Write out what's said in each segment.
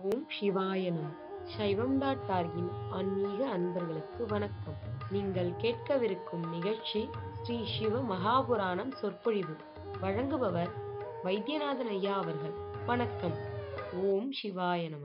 ஓம் சிவாய நம சைவம் டாட் டார்கின் ஆன்மீக அன்பர்களுக்கு வணக்கம் நீங்கள் கேட்கவிருக்கும் நிகழ்ச்சி ஸ்ரீ சிவ மகாபுராணம் சொற்பொழிவு வழங்குபவர் வைத்தியநாதன் ஐயா அவர்கள் வணக்கம் ஓம் சிவாய நம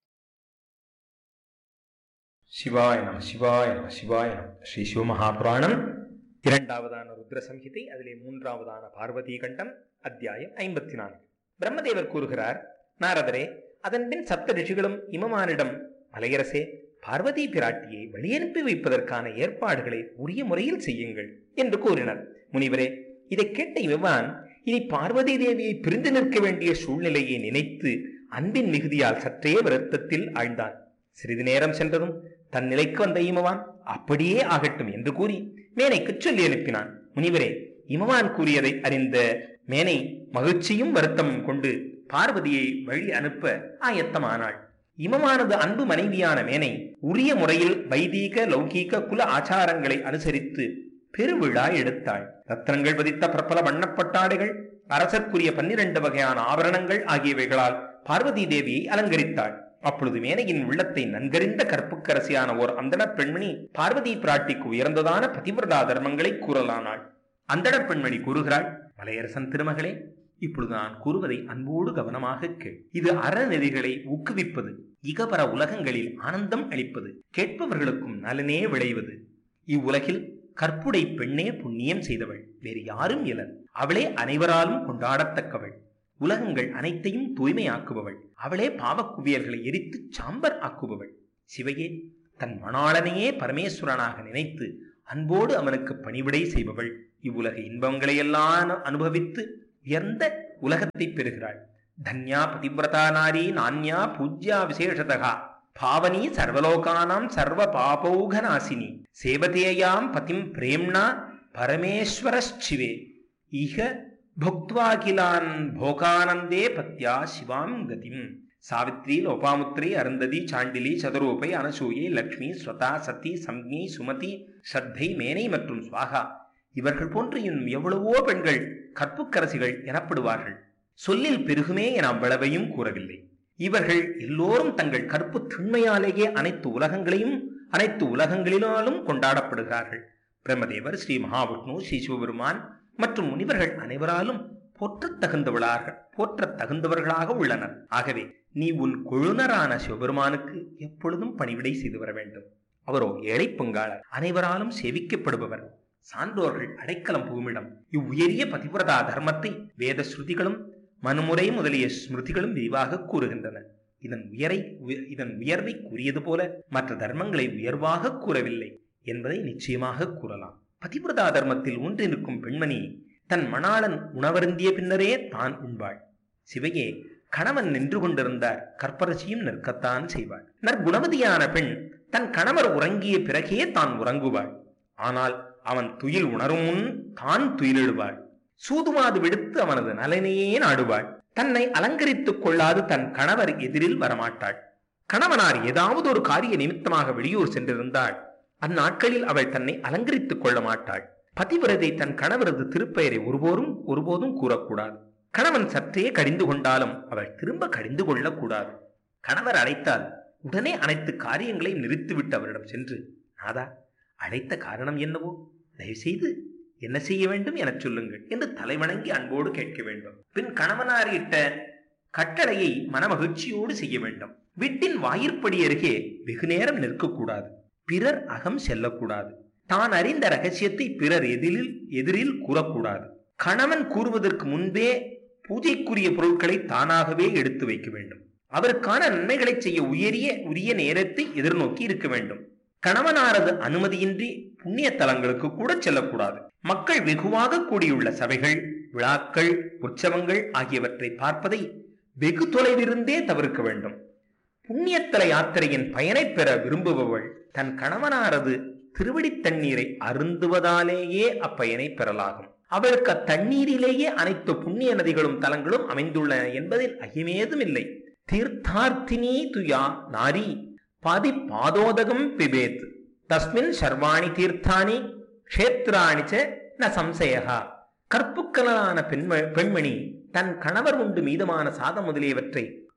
சிவாய நம சிவாய நம சிவாய நம ஸ்ரீ சிவமகாபுராணம் இரண்டாவதான ருத்ர சம்ஹிதை அதிலே மூன்றாவதான பார்வதி கண்டம் அத்தியாயம் ஐம்பத்தி நான்கு பிரம்மதேவர் கூறுகிறார் நாரதரே அதன்பின் சப்த ரிஷிகளும் இமமானிடம் மலையரசே பார்வதி பிராட்டியை வழியனுப்பி வைப்பதற்கான ஏற்பாடுகளை உரிய முறையில் செய்யுங்கள் என்று கூறினர் முனிவரே இதை கேட்ட இவன் இனி பார்வதி தேவியை பிரிந்து நிற்க வேண்டிய சூழ்நிலையை நினைத்து அன்பின் மிகுதியால் சற்றே வருத்தத்தில் ஆழ்ந்தான் சிறிது நேரம் சென்றதும் தன் நிலைக்கு வந்த இமவான் அப்படியே ஆகட்டும் என்று கூறி மேனைக்கு சொல்லி அனுப்பினான் முனிவரே இமவான் கூறியதை அறிந்த மேனை மகிழ்ச்சியும் வருத்தமும் கொண்டு பார்வதியை வழி அனுப்ப ஆயத்தமானாள் இமமானது அன்பு மனைவியான மேனை உரிய முறையில் வைதீக லௌகீக குல ஆச்சாரங்களை அனுசரித்து பெருவிழா எடுத்தாள் ரத்னங்கள் பதித்த பிரபல வண்ணப்பட்டாடைகள் அரசர்க்குரிய பன்னிரண்டு வகையான ஆபரணங்கள் ஆகியவைகளால் பார்வதி தேவியை அலங்கரித்தாள் அப்பொழுது மேனையின் உள்ளத்தை நன்கறிந்த கற்புக்கரசியான ஓர் அந்தணப் பெண்மணி பார்வதி பிராட்டிக்கு உயர்ந்ததான பதிவிரதா தர்மங்களை கூறலானாள் அந்தணப் பெண்மணி கூறுகிறாள் மலையரசன் திருமகளே இப்பொழுது நான் கூறுவதை அன்போடு கவனமாக கேள் இது அறநெறிகளை ஊக்குவிப்பது இகபர உலகங்களில் ஆனந்தம் அளிப்பது கேட்பவர்களுக்கும் நலனே விளைவது இவ்வுலகில் கற்புடை பெண்ணே புண்ணியம் செய்தவள் வேறு யாரும் இலர் அவளே அனைவராலும் கொண்டாடத்தக்கவள் உலகங்கள் அனைத்தையும் தூய்மையாக்குபவள் அவளே பாவக்குவியல்களை எரித்து சாம்பர் ஆக்குபவள் சிவையே தன் மணாளனையே பரமேஸ்வரனாக நினைத்து அன்போடு அவனுக்கு பணிவிடை செய்பவள் இவ்வுலக இன்பங்களை எல்லாம் அனுபவித்து உயர்ந்த உலகத்தை பெறுகிறாள் தன்யா பதிவிரதா நாரி நான்யா பூஜ்யா விசேஷதகா பாவனி சர்வலோகானாம் சர்வ பாபௌக நாசினி சேவதேயாம் பதிம் பிரேம்னா பரமேஸ்வரச்சிவே இக புக்வாகிலான் போகானந்தே பத்யா சிவாம் கதிம் சாவித்ரி லோபாமுத்ரி அருந்ததி சாண்டிலி சதுரூபை அனசூயை லக்ஷ்மி ஸ்வதா சதி சம்னி சுமதி ஸ்ரத்தை மேனை மற்றும் சுவாகா இவர்கள் போன்று இன்னும் எவ்வளவோ பெண்கள் கற்புக்கரசிகள் எனப்படுவார்கள் சொல்லில் பெருகுமே என அவ்வளவையும் கூறவில்லை இவர்கள் எல்லோரும் தங்கள் கற்பு திண்மையாலேயே அனைத்து உலகங்களையும் அனைத்து உலகங்களினாலும் கொண்டாடப்படுகிறார்கள் பிரம்மதேவர் ஸ்ரீ மகாவிஷ்ணு ஸ்ரீ சிவபெருமான் மற்றும் முனிவர்கள் அனைவராலும் போற்றத் தகுந்தவளாக போற்றத் தகுந்தவர்களாக உள்ளனர் ஆகவே நீ உன் கொழுனரான சிவபெருமானுக்கு எப்பொழுதும் பணிவிடை செய்து வர வேண்டும் அவரோ ஏழை பங்காளர் அனைவராலும் சேவிக்கப்படுபவர் சான்றோர்கள் அடைக்கலம் புகுமிடம் இவ்வுயரிய பதிவிரதா தர்மத்தை வேத ஸ்ருதிகளும் மனுமுறை முதலிய ஸ்மிருதிகளும் விரிவாக கூறுகின்றன இதன் உயரை இதன் உயர்வை கூறியது போல மற்ற தர்மங்களை உயர்வாக கூறவில்லை என்பதை நிச்சயமாக கூறலாம் பதிவிரதா தர்மத்தில் ஒன்றிருக்கும் பெண்மணி தன் மணாளன் உணவருந்திய பின்னரே தான் உண்பாள் சிவையே கணவன் நின்று கொண்டிருந்தார் கற்பரசியும் நிற்கத்தான் செய்வாள் நற்குணவதியான பெண் தன் கணவர் உறங்கிய பிறகே தான் உறங்குவாள் ஆனால் அவன் துயில் உணரும் முன் தான் துயிலிடுவாள் சூதுமாது விடுத்து அவனது நலனையே நாடுவாள் தன்னை அலங்கரித்துக் கொள்ளாது தன் கணவர் எதிரில் வரமாட்டாள் கணவனார் ஏதாவது ஒரு காரிய நிமித்தமாக வெளியூர் சென்றிருந்தாள் அந்நாட்களில் அவள் தன்னை அலங்கரித்துக் கொள்ள மாட்டாள் பதிவிரதை தன் கணவரது திருப்பெயரை ஒருபோதும் ஒருபோதும் கூறக்கூடாது கணவன் சற்றே கடிந்து கொண்டாலும் அவள் திரும்ப கடிந்து கொள்ளக்கூடாது கணவர் அழைத்தால் உடனே அனைத்து காரியங்களையும் நிறுத்திவிட்டு அவரிடம் சென்று நாதா அழைத்த காரணம் என்னவோ தயவுசெய்து என்ன செய்ய வேண்டும் எனச் சொல்லுங்கள் என்று தலைவணங்கி அன்போடு கேட்க வேண்டும் பின் கணவனார் இட்ட கட்டளையை மனமகிழ்ச்சியோடு செய்ய வேண்டும் வீட்டின் வாயிற்படி அருகே வெகு நேரம் நிற்கக்கூடாது பிறர் அகம் செல்லக்கூடாது தான் அறிந்த ரகசியத்தை பிறர் எதிரில் எதிரில் கூறக்கூடாது கணவன் கூறுவதற்கு முன்பே பூஜைக்குரிய பொருட்களை தானாகவே எடுத்து வைக்க வேண்டும் அவருக்கான நன்மைகளை செய்ய உயரிய உரிய நேரத்தை எதிர்நோக்கி இருக்க வேண்டும் கணவனாரது அனுமதியின்றி புண்ணிய தலங்களுக்கு கூட செல்லக்கூடாது மக்கள் வெகுவாக கூடியுள்ள சபைகள் விழாக்கள் உற்சவங்கள் ஆகியவற்றை பார்ப்பதை வெகு தொலைவிருந்தே தவிர்க்க வேண்டும் புண்ணியத்தல யாத்திரையின் பயனை பெற விரும்புபவள் தன் கணவனாரது திருவடி தண்ணீரை அருந்துவதாலேயே அப்பயனை பெறலாகும் அவளுக்கு அத்தண்ணீரிலேயே அனைத்து புண்ணிய நதிகளும் தலங்களும் அமைந்துள்ளன என்பதில் ஐயமேதும் இல்லை தீர்த்தார்த்தினி துயா நாரி பாதி பாதோதகம் பிபேத் தஸ்மின் சர்வாணி தீர்த்தானி க்ஷேத்ராணி ச ந சம்சயகா கற்புக்கலான பெண்ம பெண்மணி தன் கணவர் உண்டு மீதமான சாதம் முதலியவற்றை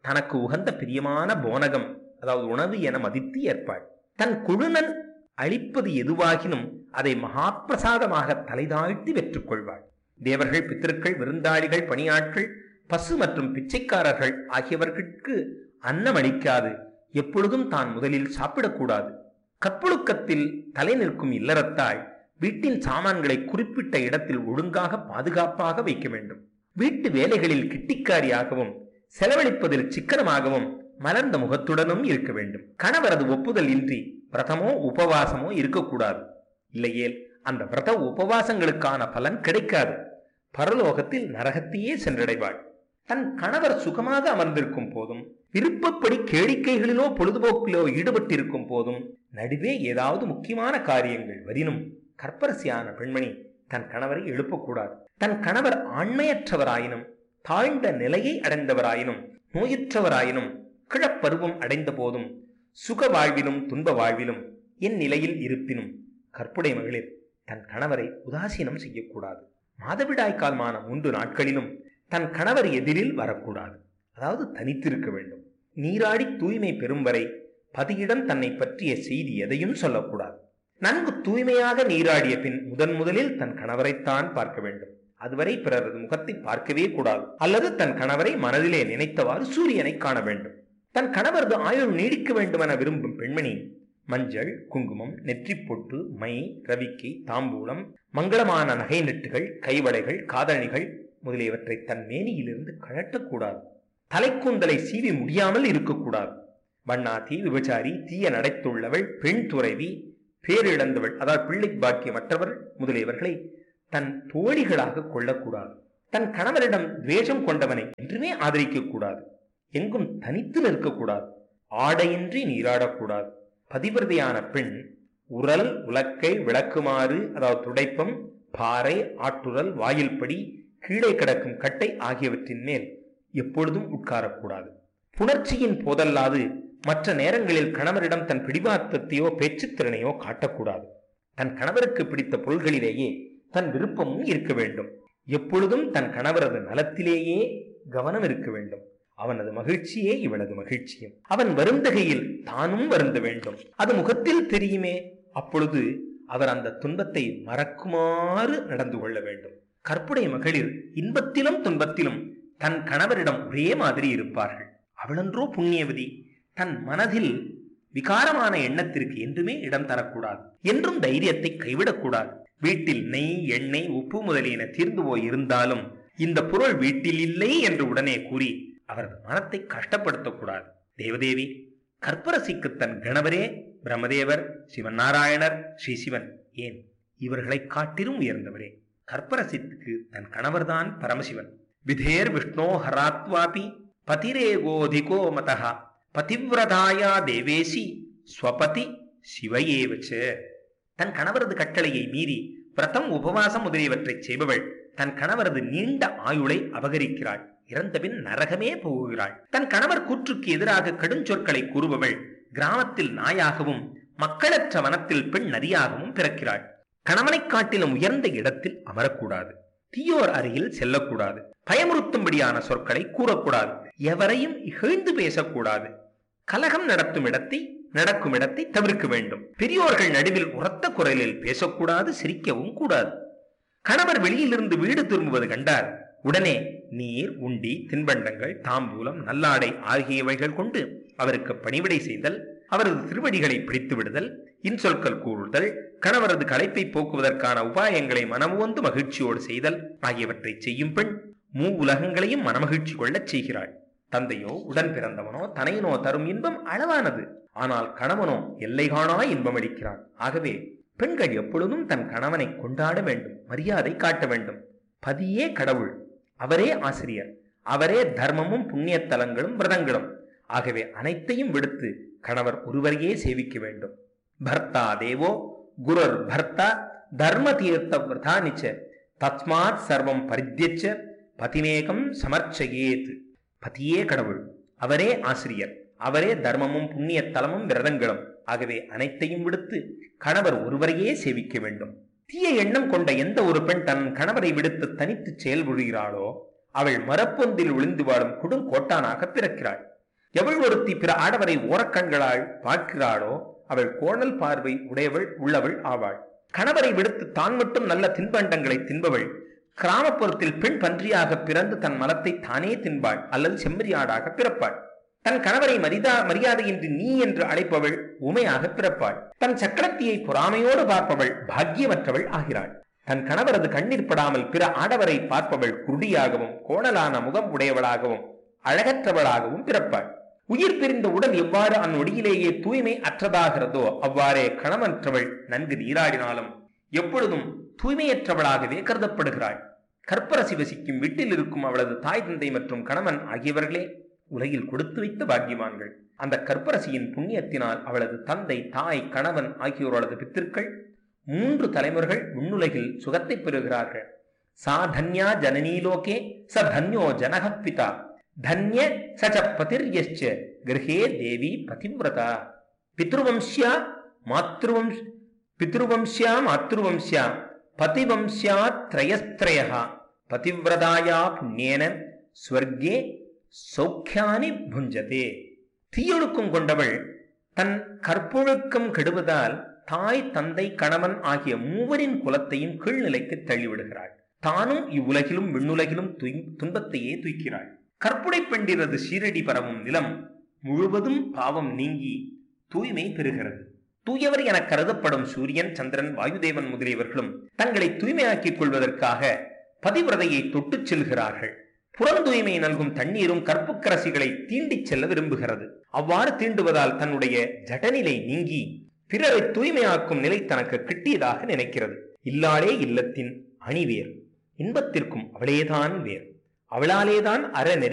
தனக்கு உகந்த பிரியமான போனகம் அதாவது உணவு என மதித்து ஏற்பாள் தன் குழுனன் அளிப்பது எதுவாகினும் அதை மகாப்பிரசாதமாக தலைதாழ்த்தி வெற்றுக்கொள்வாள் தேவர்கள் பித்திருக்கள் விருந்தாளிகள் பணியாட்கள் பசு மற்றும் பிச்சைக்காரர்கள் ஆகியவர்களுக்கு அன்னம் அளிக்காது எப்பொழுதும் தான் முதலில் சாப்பிடக்கூடாது கற்பொழுக்கத்தில் தலை நிற்கும் இல்லறத்தாய் வீட்டின் சாமான்களை குறிப்பிட்ட இடத்தில் ஒழுங்காக பாதுகாப்பாக வைக்க வேண்டும் வீட்டு வேலைகளில் கிட்டிக்காரியாகவும் செலவழிப்பதில் சிக்கனமாகவும் மலர்ந்த முகத்துடனும் இருக்க வேண்டும் கணவரது ஒப்புதல் இன்றி விரதமோ உபவாசமோ இருக்கக்கூடாது இல்லையேல் அந்த விரத உபவாசங்களுக்கான பலன் கிடைக்காது பரலோகத்தில் நரகத்தையே சென்றடைவாள் தன் கணவர் சுகமாக அமர்ந்திருக்கும் போதும் விருப்பப்படி கேளிக்கைகளிலோ பொழுதுபோக்கிலோ ஈடுபட்டிருக்கும் போதும் நடுவே ஏதாவது முக்கியமான காரியங்கள் வரினும் கற்பரசியான பெண்மணி தன் கணவரை எழுப்பக்கூடாது தன் கணவர் ஆண்மையற்றவராயினும் தாழ்ந்த நிலையை அடைந்தவராயினும் நோயுற்றவராயினும் கிழப்பருவம் அடைந்த போதும் சுக வாழ்விலும் துன்ப வாழ்விலும் என் நிலையில் இருப்பினும் கற்புடை மகளிர் தன் கணவரை உதாசீனம் செய்யக்கூடாது மாதவிடாய் காலமான மூன்று நாட்களிலும் தன் கணவர் எதிரில் வரக்கூடாது அதாவது தனித்திருக்க வேண்டும் நீராடி தூய்மை பெறும் வரை பதியிடம் தன்னை பற்றிய செய்தி எதையும் சொல்லக்கூடாது நன்கு தூய்மையாக நீராடிய பின் முதன் முதலில் தன் கணவரைத்தான் பார்க்க வேண்டும் அதுவரை பிறரது முகத்தை பார்க்கவே கூடாது அல்லது தன் கணவரை மனதிலே நினைத்தவாறு சூரியனை காண வேண்டும் தன் கணவரது ஆயுள் நீடிக்க வேண்டுமென விரும்பும் பெண்மணி மஞ்சள் குங்குமம் நெற்றிப் பொட்டு மை ரவிக்கை தாம்பூலம் மங்களமான நகை நெட்டுகள் கைவளைகள் காதணிகள் முதலியவற்றை தன் மேனியிலிருந்து கழட்டக்கூடாது தலைக்கூந்தலை சீவி முடியாமல் இருக்கக்கூடாது வண்ணாத்தி விபச்சாரி தீய நடைத்துள்ளவள் பெண் துறவி பேரிழந்தவள் அதாவது பிள்ளை பாக்கியமற்றவர் முதலியவர்களை தன் தோழிகளாக கொள்ளக்கூடாது தன் கணவரிடம் துவேஷம் கொண்டவனை என்றுமே ஆதரிக்க கூடாது எங்கும் தனித்து நிற்கக்கூடாது ஆடையின்றி நீராடக்கூடாது பதிவிரதையான பெண் உரல் உலக்கை விளக்குமாறு அதாவது துடைப்பம் பாறை ஆட்டுரல் வாயில்படி கீழே கிடக்கும் கட்டை ஆகியவற்றின் மேல் எப்பொழுதும் உட்காரக்கூடாது புணர்ச்சியின் போதல்லாது மற்ற நேரங்களில் கணவரிடம் தன் பிடிவாத்தத்தையோ பேச்சுத்திறனையோ காட்டக்கூடாது தன் கணவருக்கு பிடித்த பொருள்களிலேயே தன் விருப்பமும் இருக்க வேண்டும் எப்பொழுதும் தன் கணவரது நலத்திலேயே கவனம் இருக்க வேண்டும் அவனது மகிழ்ச்சியே இவளது மகிழ்ச்சியும் அவன் வருந்தகையில் தானும் வருந்த வேண்டும் அது முகத்தில் தெரியுமே அப்பொழுது அவர் அந்த துன்பத்தை மறக்குமாறு நடந்து கொள்ள வேண்டும் கற்புடைய மகளிர் இன்பத்திலும் துன்பத்திலும் தன் கணவரிடம் ஒரே மாதிரி இருப்பார்கள் அவளன்றோ புண்ணியவதி தன் மனதில் விகாரமான எண்ணத்திற்கு என்றுமே இடம் தரக்கூடாது என்றும் தைரியத்தை கைவிடக்கூடாது வீட்டில் நெய் எண்ணெய் உப்பு முதலியன தீர்ந்து போய் இருந்தாலும் இந்த பொருள் வீட்டில் இல்லை என்று உடனே கூறி அவரது மனத்தை கஷ்டப்படுத்தக்கூடாது தேவதேவி கற்பரசிக்கு தன் கணவரே பிரம்மதேவர் சிவன் நாராயணர் ஸ்ரீ சிவன் ஏன் இவர்களை காட்டிலும் உயர்ந்தவரே கற்பரசித்துக்கு தன் கணவர்தான் பரமசிவன் விதேர் விஷ்ணோ ஹராத்வாபி பதிரேகோதிகோ மதா பதிவிரதாயா தேவேசி ஸ்வபதி சிவையேவச்ச தன் கணவரது கட்டளையை மீறி பிரதம் உபவாசம் முதலியவற்றை செய்பவள் தன் கணவரது நீண்ட ஆயுளை அபகரிக்கிறாள் இறந்தபின் நரகமே போகுகிறாள் தன் கணவர் கூற்றுக்கு எதிராக கடுஞ்சொற்களை கூறுபவள் கிராமத்தில் நாயாகவும் மக்களற்ற வனத்தில் பெண் நரியாகவும் பிறக்கிறாள் கணவனைக் காட்டிலும் உயர்ந்த இடத்தில் அமரக்கூடாது தீயோர் அருகில் செல்லக்கூடாது பயமுறுத்தும்படியான சொற்களை கூறக்கூடாது எவரையும் இகழ்ந்து பேசக்கூடாது கலகம் நடத்தும் இடத்தை நடக்கும் இடத்தை தவிர்க்க வேண்டும் பெரியோர்கள் நடுவில் உரத்த குரலில் பேசக்கூடாது சிரிக்கவும் கூடாது கணவர் வெளியிலிருந்து வீடு திரும்புவது கண்டார் உடனே நீர் உண்டி தின்பண்டங்கள் தாம்பூலம் நல்லாடை ஆகியவைகள் கொண்டு அவருக்கு பணிவிடை செய்தல் அவரது திருவடிகளை பிடித்து விடுதல் இன்சொற்கள் கூறுதல் கணவரது களைப்பை போக்குவதற்கான உபாயங்களை மனமுவந்து மகிழ்ச்சியோடு செய்தல் ஆகியவற்றை செய்யும் பெண் மூ உலகங்களையும் மனமகிழ்ச்சி கொள்ளச் செய்கிறாள் தந்தையோ உடன் பிறந்தவனோ தனையனோ தரும் இன்பம் அளவானது ஆனால் கணவனோ எல்லை காணா இன்பம் அளிக்கிறான் ஆகவே பெண்கள் எப்பொழுதும் தன் கணவனை கொண்டாட வேண்டும் மரியாதை காட்ட வேண்டும் பதியே கடவுள் அவரே ஆசிரியர் அவரே தர்மமும் புண்ணியத்தலங்களும் விரதங்களும் ஆகவே அனைத்தையும் விடுத்து கணவர் ஒருவரையே சேவிக்க வேண்டும் பர்த்தா தேவோ குருர் பர்த்தா தர்ம தீர்த்த விரதானிச்ச தஸ்மாத் சர்வம் பரித்தியச்ச பதிமேகம் சமர்ச்சயேத் பதியே கடவுள் அவரே ஆசிரியர் அவரே தர்மமும் புண்ணியத்தலமும் விரதங்களும் ஆகவே அனைத்தையும் விடுத்து கணவர் ஒருவரையே சேவிக்க வேண்டும் தீய எண்ணம் கொண்ட எந்த ஒரு பெண் தன் கணவரை விடுத்து தனித்து செயல்புரிகிறாளோ அவள் மரப்பொந்தில் ஒளிந்து வாழும் கொடுங்கோட்டானாக பிறக்கிறாள் எவள் ஒருத்தி பிற ஆடவரை ஓரக்கண்களால் பார்க்கிறாளோ அவள் கோணல் பார்வை உடையவள் உள்ளவள் ஆவாள் கணவரை விடுத்து தான் மட்டும் நல்ல தின்பண்டங்களை தின்பவள் கிராமப்புறத்தில் பெண் பன்றியாக பிறந்து தன் மலத்தை தானே தின்பாள் அல்லது செம்மறியாடாக பிறப்பாள் தன் கணவரை மரிதா மரியாதையின்றி நீ என்று அழைப்பவள் உமையாக பிறப்பாள் தன் சக்கரத்தியை பொறாமையோடு பார்ப்பவள் பாக்கியமற்றவள் ஆகிறாள் தன் கணவரது கண்ணீர் படாமல் பிற ஆடவரை பார்ப்பவள் குருடியாகவும் கோணலான முகம் உடையவளாகவும் அழகற்றவளாகவும் பிறப்பாள் உயிர் பிரிந்த உடல் எவ்வாறு அந்நொடியிலேயே தூய்மை அற்றதாகிறதோ அவ்வாறே கணவன்றவள் நன்கு நீராடினாலும் எப்பொழுதும் தூய்மையற்றவளாகவே கருதப்படுகிறாள் கற்பரசி வசிக்கும் வீட்டில் இருக்கும் அவளது தாய் தந்தை மற்றும் கணவன் ஆகியவர்களே உலகில் கொடுத்து வைத்த பாக்கியவான்கள் அந்த கற்பரசியின் புண்ணியத்தினால் அவளது தந்தை தாய் கணவன் ஆகியோரது பித்திருக்கள் மூன்று தலைமுறைகள் விண்ணுலகில் சுகத்தை பெறுகிறார்கள் சா தன்யா ஜனனீலோகே ச தன்யோ ஜனக பிதா தன்ய சச்ச பதிர்யச்ச கிரகே தேவி பதிவிரதா பித்ருவம்சியா மாத்ருவம்ஷ பித்ருவம்சியா மாத்ருவம்சியா பதிவம்சியா திரயஸ்திரயா பதிவிரதாயா புண்ணியன ஸ்வர்கே சௌக்கியானி புஞ்சதே தீயொழுக்கம் கொண்டவள் தன் கற்பொழுக்கம் கெடுவதால் தாய் தந்தை கணவன் ஆகிய மூவரின் குலத்தையும் கீழ்நிலைக்கு தள்ளிவிடுகிறாள் தானும் இவ்வுலகிலும் விண்ணுலகிலும் துய்- துன்பத்தையே தூக்கிறாள் கற்புடை பெண்டிரது சீரடி பரவும் நிலம் முழுவதும் பாவம் நீங்கி தூய்மை பெறுகிறது தூயவர் என கருதப்படும் சூரியன் சந்திரன் வாயுதேவன் முதலியவர்களும் தங்களை தூய்மையாக்கிக் கொள்வதற்காக பதிவிரதையை தொட்டுச் செல்கிறார்கள் புறந்தூய்மை நல்கும் தண்ணீரும் கற்புக்கரசிகளை தீண்டிச் செல்ல விரும்புகிறது அவ்வாறு தீண்டுவதால் தன்னுடைய ஜடநிலை நீங்கி பிறரை தூய்மையாக்கும் நிலை தனக்கு கிட்டியதாக நினைக்கிறது இல்லாளே இல்லத்தின் அணிவேர் இன்பத்திற்கும் அவளேதான் வேர் அவளாலேதான் அறநெறி